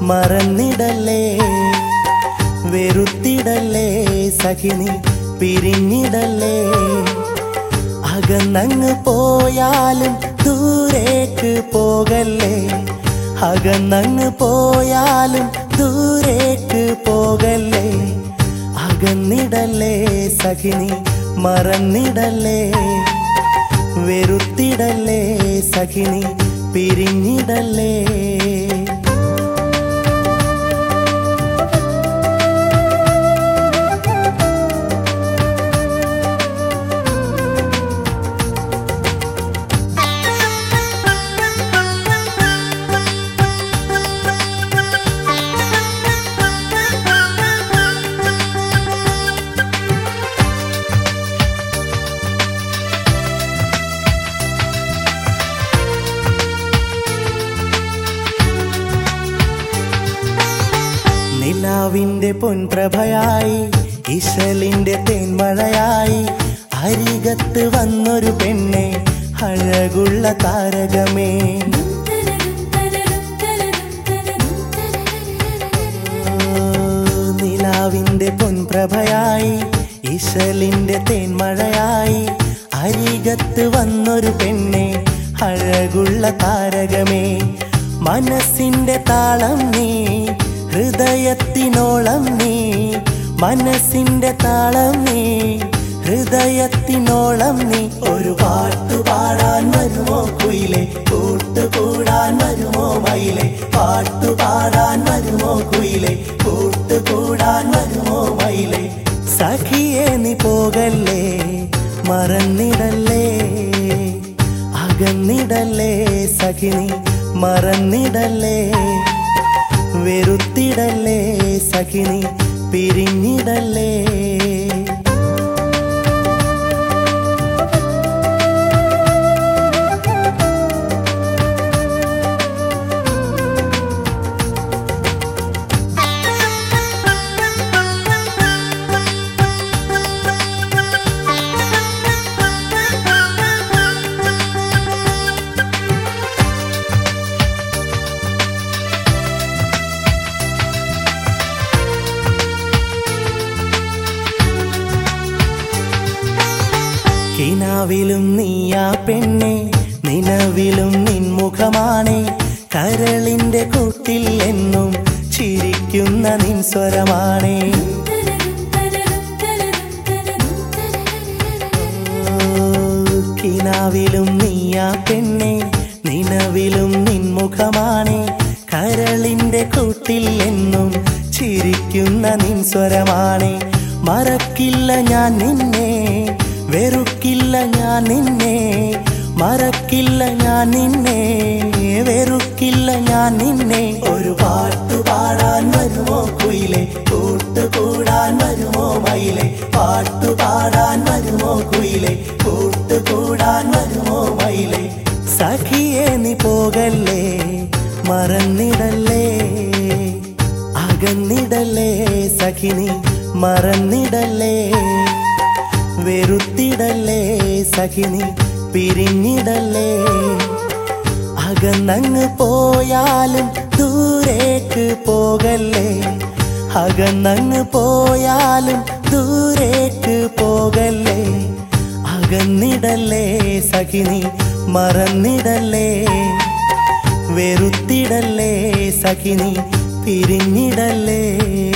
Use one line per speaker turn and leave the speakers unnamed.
മറന്നിടല്ലേ വെറുത്തിടല്ലേ സഖിനി പിരിഞ്ഞിടല്ലേ അകന്നങ്ങ് പോയാലും ദൂരേക്ക് പോകല്ലേ അകന്നങ്ങ് പോയാലും ദൂരേക്ക് പോകല്ലേ അകന്നിടല്ലേ സഖിനി മറന്നിടല്ലേ വെറുത്തിടല്ലേ സഖിനി പിരിഞ്ഞിടല്ലേ നിലാവിന്റെ പൊൻപ്രഭയായി ഇശലിന്റെ തേൻമഴയായി അരികത്ത് വന്നൊരു പെണ്ണെ അഴകുള്ള താരകമേ ഓ, നിലാവിന്റെ പൊൻപ്രഭയായി ഇശലിന്റെ തേൻമഴയായി അരികത്ത് വന്നൊരു പെണ്ണെ അഴകുള്ള താരകമേ മനസ്സിന്റെ താളം നീ ഹൃദയത്തിനോളം നീ മനസ്സിന്റെ താളം നീ ഹൃദയത്തിനോളം നീ ഒരു പാട്ടു പാടാൻ വരുമോ കുയിലെ കൂട്ടുകൂടാൻ വരുമോ മയിലെ പാട്ടു പാടാൻ വരുമോ കുയിലെ കൂട്ടുകൂടാൻ വരുമോ മയിലെ സഖിയെ നീ പോകല്ലേ മറന്നിടല്ലേ അകന്നിടല്ലേ സഖിനി മറന്നിടല്ലേ വെറുത്തിടല്ലേ സഖിനി പിരിഞ്ഞിടല്ലേ കിനാവിലും നീയാ പെണ്ണെ നിലവിലും നിൻമുഖമാണേ കരളിന്റെ കൂട്ടിൽ എന്നും ചിരിക്കുന്ന നിൻ സ്വരമാണേ ഓ, കിനാവിലും നീയാ പെണ്ണെ നിലവിലും നിൻമുഖമാണേ കരളിന്റെ കൂട്ടിൽ എന്നും ചിരിക്കുന്ന നിൻ സ്വരമാണേ മറക്കില്ല ഞാൻ നിന്നെ വെറുക്കില്ല ഞാൻ നിന്നെ മറക്കില്ല ഞാൻ നിന്നെ വെറുക്കില്ല ഞാൻ നിന്നെ ഒരു പാട്ടു പാടാൻ വരുമോ കുയിലെ കൂട്ടുകൂടാൻ വരുമോ മയിലെ പാട്ടു പാടാൻ വരുമോ കുയിലെ കൂട്ടുകൂടാൻ വരുമോ മയിലെ സഖിയെ നീ പോകല്ലേ മറന്നിടല്ലേ അകന്നിടല്ലേ സഖിനി മറന്നിടല്ലേ വെറുത്തിടല്ലേ സഖിനി പിരിഞ്ഞിടല്ലേ അകന്നങ്ങ് പോയാലും ദൂരേക്ക് പോകല്ലേ അകന്നങ്ങ് പോയാലും ദൂരേക്ക് പോകല്ലേ അകന്നിടല്ലേ സഖിനി മറന്നിടല്ലേ വെറുത്തിടല്ലേ സഖിനി പിരിഞ്ഞിടല്ലേ